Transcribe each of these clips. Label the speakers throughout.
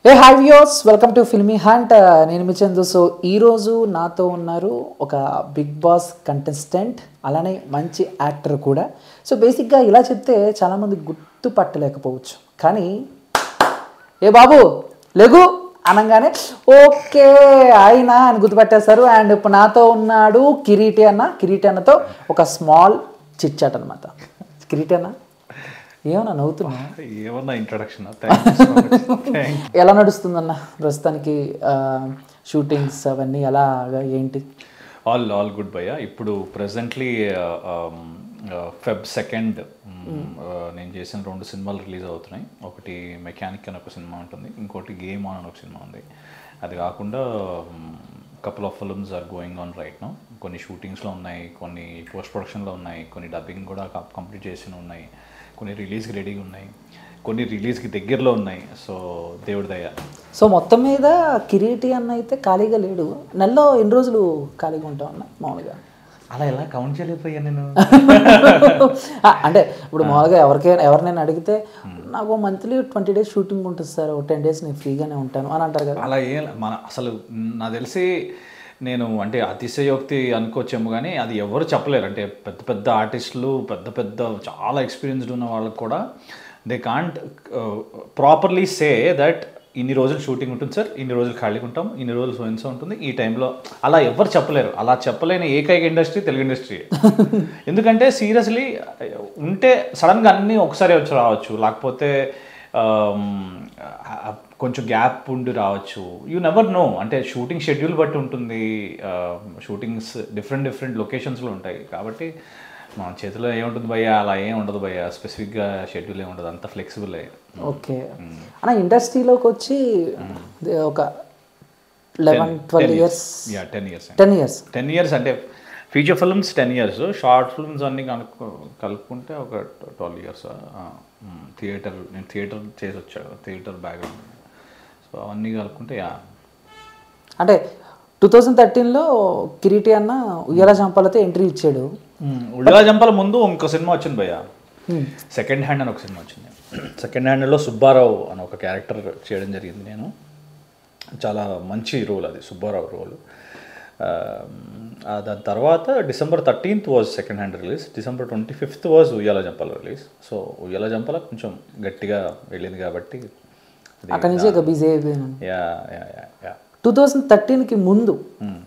Speaker 1: A hi views welcome to filmy hunt నేను మీ Chandu so ఈరోజు నాతో ఉన్నారు ఒక బిగ్ బాస్ కంటెస్టెంట్ అలానే మంచి యాక్టర్ కూడా సో బేసిక్గా ఇలా చెప్తే చాలామంది గుర్తుపట్టలేకపోవచ్చు కానీ ఏ బాబు లెగు అనగానే ఓకే ఆయన అని గుర్తుపట్టేస్తారు అండ్ ఇప్పుడు నాతో ఉన్నాడు కిరీటి అన్న కిరీటి అన్నతో ఒక స్మాల్ చిట్ చాట్ అనమాట కిరీటి అన్న ఏమన్నా నవ్వుతున్నా
Speaker 2: ఏమన్నా ఇంట్రడక్షన్
Speaker 1: ఎలా నడుస్తుందన్న ప్రస్తుతానికి షూటింగ్స్ అవన్నీ ఎలా ఏంటి
Speaker 2: ఆల్ ఆల్ గుడ్ భయ్య ఇప్పుడు ప్రెసెంట్లీ ఫెబ్ సెకండ్ నేను చేసిన రెండు సినిమాలు రిలీజ్ అవుతున్నాయి ఒకటి మెకానిక్ అని ఒక సినిమా ఉంటుంది ఇంకోటి గేమ్ ఆన్ అని ఒక సినిమా ఉంది అది కాకుండా couple of films are going on right no కొన్ని షూటింగ్స్లో ఉన్నాయి కొన్ని పోస్ట్ ప్రొడక్షన్లో ఉన్నాయి కొన్ని డబ్బింగ్ కూడా కంప్లీట్ చేసిన ఉన్నాయి కొన్ని రిలీజ్కి రెడీగా ఉన్నాయి కొన్ని రిలీజ్కి దగ్గరలో ఉన్నాయి సో దేవుడి దయ
Speaker 1: సో మొత్తం మీద కిరీటి అన్న అయితే ఖాళీగా లేడు నెలలో ఎన్ని రోజులు ఖాళీగా ఉంటాం అన్న మామూలుగా
Speaker 2: అలా ఎలా కౌంట్ చేయలేకపోయా నేను
Speaker 1: ఆ, అంటే ఇప్పుడు మామూలుగా ఎవరికైనా ఎవరినైనా అడిగితే నాకు మంత్లీ ట్వంటీ డేస్ షూటింగ్ ఉంటుంది సార్ ఒక టెన్ డేస్ నేను ఫ్రీగానే ఉంటాను అని అంటారు కదా
Speaker 2: అలా ఏం మన అసలు నాకు తెలిసి నేను అంటే అతిశయోక్తి అనుకోవచ్చేమో కానీ అది ఎవరు చెప్పలేరు అంటే పెద్ద పెద్ద ఆర్టిస్టులు పెద్ద పెద్ద చాలా ఎక్స్పీరియన్స్డ్ ఉన్న వాళ్ళకి కూడా they can't properly say that ఇన్ని రోజులు షూటింగ్ ఉంటుంది సార్ ఇన్ని రోజులు ఖాళీగా ఉంటాం ఇన్ని రోజులు సోయిన్సో ఉంటుంది ఈ టైంలో అలా ఎవరు చెప్పలేరు అలా చెప్పలేని ఏకైక ఇండస్ట్రీ తెలుగు ఇండస్ట్రీ ఎందుకంటే సీరియస్లీ ఉంటే సడన్గా అన్నీ ఒకసారి వచ్చి రావచ్చు లేకపోతే ఆమ్, ఆ, కొంచెం గ్యాప్ ఉండి రావచ్చు యూ నెవర్ నో అంటే షూటింగ్ షెడ్యూల్ బట్టి ఉంటుంది షూటింగ్స్ డిఫరెంట్ డిఫరెంట్ లొకేషన్స్లో ఉంటాయి కాబట్టి మన చేతిలో ఏముంటుంది భయ్య అలా ఏం ఉండదు భయ్య స్పెసిఫిక్గా షెడ్యూల్ ఏమి ఉండదు అంత ఫ్లెక్సిబుల్
Speaker 1: ఓకే అన్న ఇండస్ట్రీలోకి వచ్చి ఒక eleven twelve years
Speaker 2: yeah ten years
Speaker 1: ten years
Speaker 2: ten years అంటే feature films ten years short films అన్నీ కనుక్కో కలుపుకుంటే ఒక ట్వెల్వ్ ఇయర్స్ థియేటర్ నేను థియేటర్ చేసి వచ్చాను థియేటర్ బ్యాక్గ్రౌండ్ సో అవన్నీ కలుపుకుంటే యా
Speaker 1: అంటే టూ థౌజండ్ థర్టీన్లో కిరీటి అన్న ఉయ్యాల చంపాలతో ఎంట్రీ ఇచ్చాడు
Speaker 2: ఉళ్ళా జంపల ముందు ఇంకో సినిమా వచ్చింది భయ్య సెకండ్ హ్యాండ్ అని ఒక సినిమా వచ్చింది సెకండ్ హ్యాండ్లో సుబ్బారావు అని ఒక క్యారెక్టర్ చేయడం జరిగింది నేను చాలా మంచి రోల్ అది సుబ్బారావు రోల్ దాని తర్వాత December thirteenth was second hand release December twenty fifth was Uyyala Jampala release so ఉయ్యాల జంపల కొంచెం గట్టిగా వెళ్ళింది కాబట్టి అది-
Speaker 1: అక్కడి నుంచి ఇక బిజీ అయిపోయాను
Speaker 2: yeah yeah yeah yeah
Speaker 1: two thousand థర్టీన్కి ముందు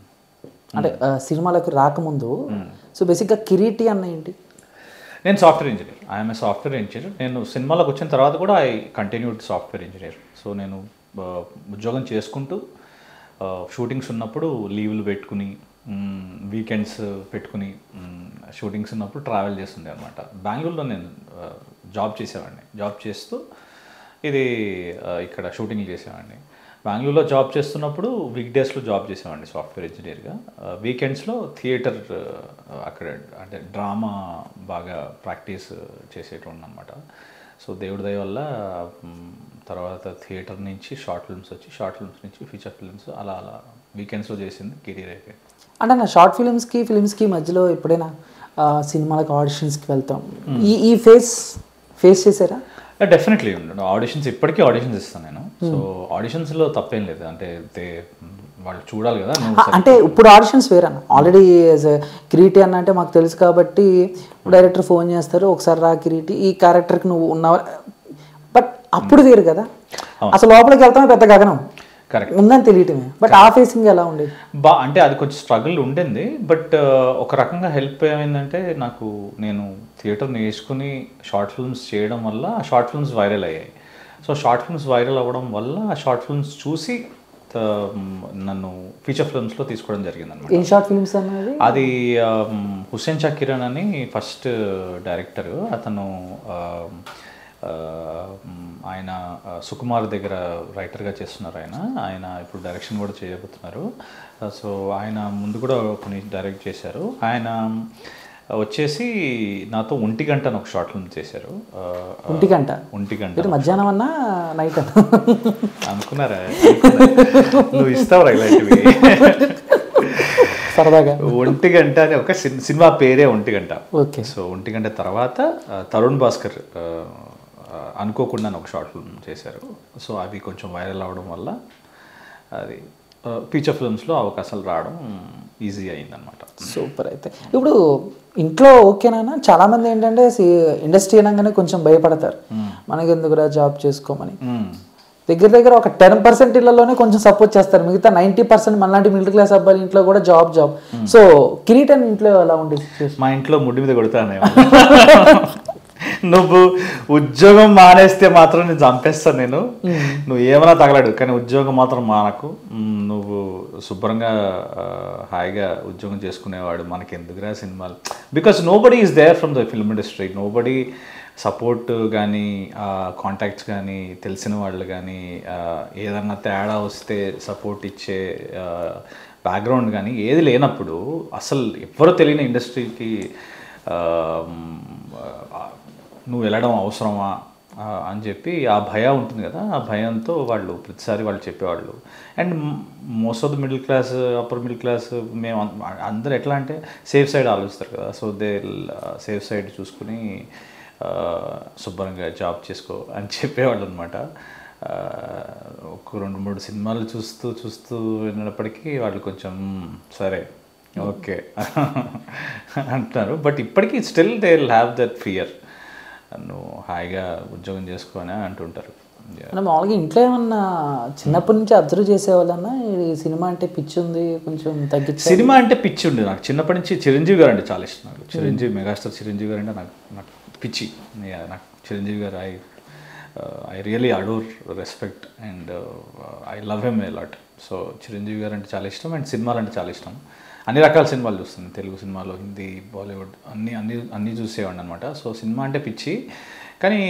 Speaker 1: అంటే ఆ, సినిమాలకు రాకముందు సో బేసిక్గా కిరీటి అన్న ఏంటి
Speaker 2: నేను software engineer I'm a software engineer నేను సినిమాలోకి వచ్చిన తర్వాత కూడా I continued software engineer so నేను ఆ, ఉద్యోగం చేసుకుంటూ షూటింగ్స్ ఉన్నప్పుడు లీవ్లు పెట్టుకుని వీకెండ్స్ పెట్టుకుని షూటింగ్స్ ఉన్నప్పుడు ట్రావెల్ చేస్తుండే అనమాట బెంగళూరులో నేను జాబ్ చేసేవాడిని జాబ్ చేస్తూ ఇది ఆ, ఇక్కడ షూటింగ్ చేసేవాడిని బెంగళూరులో జాబ్ చేస్తున్నప్పుడు వీక్ డేస్లో జాబ్ చేసేవాడిని సాఫ్ట్వేర్ ఇంజనీర్గా వీకెండ్స్లో థియేటర్ అక్కడ అంటే డ్రామా బాగా ప్రాక్టీస్ చేసేటువంటి అనమాట సో దేవుడి దయ వల్ల మ్, తర్వాత థియేటర్ నుంచి షార్ట్ ఫిల్మ్స్ వచ్చి షార్ట్ ఫిల్మ్స్ నుంచి ఫీచర్ ఫిల్మ్స్ అలా అలా వీకెండ్స్లో చేసింది కెరీర్ అయిపోయింది
Speaker 1: అంటే నా షార్ట్ ఫిలిమ్స్కి ఫిలిమ్స్కి మధ్యలో ఎప్పుడైనా ఆ, సినిమాలకు ఆడిషన్స్కి వెళ్తాం ఈ ఈ ఫేస్ ఫేస్ చేశారా
Speaker 2: డెఫినెట్లీ ఉండు ఆడిషన్స్ ఇప్పటికీ ఆడిషన్స్ ఇస్తాను నేను సో ఆడిషన్స్లో తప్పేం లేదు అంటే దే వాళ్ళు చూడాలి కదా నువ్వు
Speaker 1: ఆ, అంటే ఇప్పుడు ఆడిషన్స్ వేరన్న ఆల్రెడీ కిరీటి అన్న అంటే మాకు తెలుసు కాబట్టి డైరెక్టర్ ఫోన్ చేస్తారు ఒకసారి రా కిరీటి ఈ క్యారెక్టర్కి నువ్వు ఉన్నావు బట్ అప్పుడు వేరు కదా అసలు లోపలికి వెళ్తామే పెద్ద గగనం
Speaker 2: కరెక్ట్
Speaker 1: ఉందని తెలియటమే బట్ ఆ ఫేసింగ్ ఎలా ఉండేది
Speaker 2: బా అంటే అది కొంచెం స్ట్రగుల్ ఉండింది బట్ ఒక రకంగా హెల్ప్ ఏమైందంటే నాకు నేను థియేటర్ నేర్చుకుని షార్ట్ ఫిల్మ్స్ చేయడం వల్ల ఆ షార్ట్ ఫిల్మ్స్ వైరల్ అయ్యాయి సో షార్ట్ ఫిల్మ్స్ వైరల్ అవ్వడం వల్ల ఆ షార్ట్ ఫిల్మ్స్ చూసి త- నన్ను ఫీచర్ ఫిల్మ్స్లో తీసుకోవడం జరిగింది అనమాట
Speaker 1: ఏం షార్ట్ ఫిల్మ్స్ అన్నది
Speaker 2: అది ఆమ్, హుస్సేన్ చకీరన్ అని ఫస్ట్ డైరెక్టర్ అతను ఆమ్, ఆ, మ్, ఆయన ఆ, సుకుమార్ దగ్గర రైటర్గా చేస్తున్నారు ఆయన ఆయన ఇప్పుడు డైరెక్షన్ కూడా చేయబోతున్నారు ఆ, సో ఆయన ముందు కూడా కొన్ని డైరెక్ట్ చేశారు ఆయన వచ్చేసి నాతో ఒంటి గంట అని ఒక షార్ట్ ఫిల్మ్ చేశారు ఆ, ఆ,
Speaker 1: ఒంటి గంట
Speaker 2: ఒంటి గంట
Speaker 1: ఇది మధ్యాహ్నం అన్నా నైట్ అన్నా
Speaker 2: అనుకున్నారా అనుకున్నా. నువ్వు ఇస్తావురా ఇలాంటివి
Speaker 1: సరదాగా
Speaker 2: ఒంటి గంట అని ఒక సిన్- సినిమా పేరే ఒంటి గంట
Speaker 1: ఓకే
Speaker 2: సో ఒంటి గంట తర్వాత ఆ, తరుణ్ భాస్కర్ ఆ, ఆ, అనుకోకుండా ఒక షార్ట్ ఫిల్మ్ చేశారు సో అవి కొంచెం వైరల్ అవడం వల్ల అది ఫీచర్ ఫిల్మ్స్లో అవకాశాలు రావడం ఈజీ అయిందనమాట
Speaker 1: సూపర్ అయితే ఇప్పుడు ఇంట్లో ఓకేనా చాలా మంది ఏంటంటే ఇండస్ట్రీ అనగానే కొంచెం భయపడతారు మనకి ఎందుకురా జాబ్ చేసుకోమని దగ్గర దగ్గర ఒక టెన్ పర్సెంట్ ఇళ్లలోనే కొంచెం సపోర్ట్ చేస్తారు మిగతా నైంటీ పర్సెంట్ మనలాంటి మిడిల్ క్లాస్ అబ్బాయిల ఇంట్లో కూడా జాబ్ జాబ్ సో కిరీటన్ ఇంట్లో ఎలా ఉండే సిచ్యువేషన్
Speaker 2: మా ఇంట్లో ముడ్డి మీద కొడతాను నువ్వు ఉద్యోగం మానేస్తే మాత్రం నేను చంపేస్తాను నేను నువ్వు ఏమైనా తగలడు కానీ ఉద్యోగం మాత్రం మానకు మ్, నువ్వు శుభ్రంగా ఆ, హాయిగా ఉద్యోగం చేసుకునేవాడు మనకి ఎందుకురా సినిమాలు because nobody is there from the film industry nobody support కానీ కాంటాక్ట్స్ కానీ తెలిసిన వాళ్ళు కానీ ఏదన్నా తేడా వస్తే సపోర్ట్ ఇచ్చే బ్యాక్గ్రౌండ్ కానీ ఏది లేనప్పుడు అసలు ఎవరో తెలియని ఇండస్ట్రీకి నువ్వు వెళ్ళడం అవసరమా ఆ, అని చెప్పి ఆ భయం ఉంటుంది కదా ఆ భయంతో వాళ్ళు ప్రతిసారి వాళ్ళు చెప్పేవాళ్ళు and most of the middle class upper middle class మేము అం- అందరూ ఎట్లా అంటే సేఫ్ సైడ్ ఆలోచిస్తారు కదా సో దే సేఫ్ సైడ్ చూసుకుని ఆ, శుభ్రంగా జాబ్ చేసుకో అని చెప్పేవాళ్ళు అనమాట ఒక రెండు మూడు సినిమాలు చూస్తూ చూస్తూ విన్నప్పటికీ వాళ్ళు కొంచెం "మ్మ్, సరే ఓకే అంటున్నారు బట్ ఇప్పటికీ still they will have that fear నువ్వు హాయిగా ఉద్యోగం చేసుకొని అంటుంటారు Yeah.
Speaker 1: అంటే మామూలుగా ఇంట్లో ఏమన్నా చిన్నప్పటి నుంచి అబ్జర్వ్ చేసేవాళ్ళన్నా ఈ సినిమా అంటే పిచ్చి ఉంది కొంచెం తగ్గించి
Speaker 2: సినిమా అంటే పిచ్చి ఉండేది నాకు చిన్నప్పటి నుంచి చిరంజీవి గారు అంటే చాలా ఇష్టం నాకు చిరంజీవి మెగాస్టార్ చిరంజీవి గారు అంటే నాకు నాకు పిచ్చి Yeah, నాకు Chiranjeevi garu I I really adore respect and I love him a lot so Chiranjeevi garu అంటే చాలా ఇష్టం అండ్ సినిమాలు అంటే చాలా ఇష్టం అన్ని రకాల సినిమాలు చూస్తాను తెలుగు సినిమాలు హిందీ బాలీవుడ్ అన్ని అన్ని అన్నీ చూసేవాడిని అనమాట సో సినిమా అంటే పిచ్చి కానీ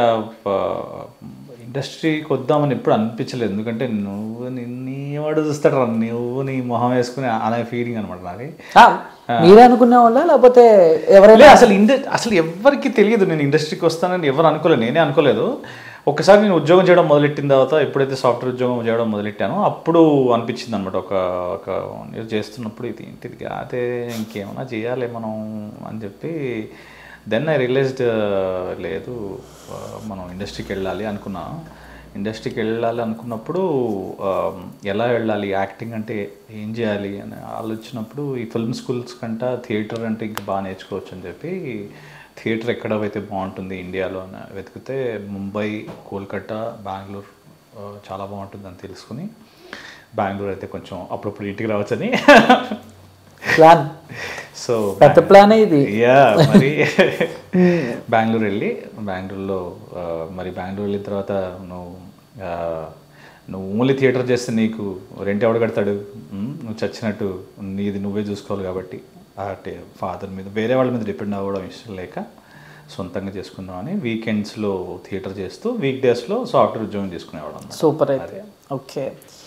Speaker 2: ఇండస్ట్రీకి వద్దామని ఎప్పుడు అనిపించలేదు ఎందుకంటే నువ్వు నిన్ను ఎవడు చూస్తాడు రా నువ్వు నీ మొహం వేసుకుని అనే ఫీలింగ్ అనమాట నాది
Speaker 1: ఆ, మీరే అనుకునే వాళ్ళ లేకపోతే ఎవరైనా
Speaker 2: లే, అసలు ఇండ అసలు ఎవరికి తెలియదు నేను ఇండస్ట్రీకి వస్తానని ఎవరు అనుకోలేదు నేనే అనుకోలేదు ఒకసారి నేను ఉద్యోగం చేయడం మొదలెట్టిన తర్వాత ఎప్పుడైతే సాఫ్ట్వేర్ ఉద్యోగం చేయడం మొదలెట్టానో అప్పుడు అనిపించింది అనమాట ఒక ఒక వన్ ఇయర్ చేస్తున్నప్పుడు ఇది ఏంటిది కాదే ఇంకేమైనా చేయాలి మనం అని చెప్పి దెన్ ఐ రియలైజ్డ్ లేదు ఆ, మనం ఇండస్ట్రీకి వెళ్ళాలి అనుకున్నా ఇండస్ట్రీకి వెళ్ళాలి అనుకున్నప్పుడు ఆ, ఎలా వెళ్ళాలి యాక్టింగ్ అంటే ఏం చేయాలి అని ఆలోచించినప్పుడు ఈ ఫిల్మ్ స్కూల్స్ కంట థియేటర్ అంటే ఇంకా బాగా నేర్చుకోవచ్చు అని చెప్పి థియేటర్ ఎక్కడ అయితే బాగుంటుంది ఇండియాలో అని వెతికితే ముంబై కోల్కతా బెంగళూరు ఆ, చాలా బాగుంటుంది అని తెలుసుకుని బెంగళూరు అయితే కొంచెం అప్పుడప్పుడు ఇంటికి రావచ్చని
Speaker 1: ప్లాన్
Speaker 2: సో
Speaker 1: పెద్ద ప్లానే ఇది
Speaker 2: యా మరి బెంగళూరు వెళ్ళి బెంగళూరులో ఆ, మరి బెంగళూరు వెళ్ళిన తర్వాత నువ్వు ఆ, నువ్వు ఓన్లీ థియేటర్ చేస్తే నీకు రెంట్ ఎవడు కడతాడు ఉమ్, నువ్వు చచ్చినట్టు నీది నువ్వే చూసుకోవాలి కాబట్టి అంటే ఫాదర్ మీద వేరే వాళ్ళ మీద డిపెండ్ అవ్వడం ఇష్టం లేక సొంతంగా చేసుకుందామని వీకెండ్స్లో థియేటర్ చేస్తూ వీక్ డేస్లో సాఫ్ట్వేర్ ఉద్యోగం చేసుకునేవాడు అన్నమాట
Speaker 1: సూపర్ అయితే ఓకే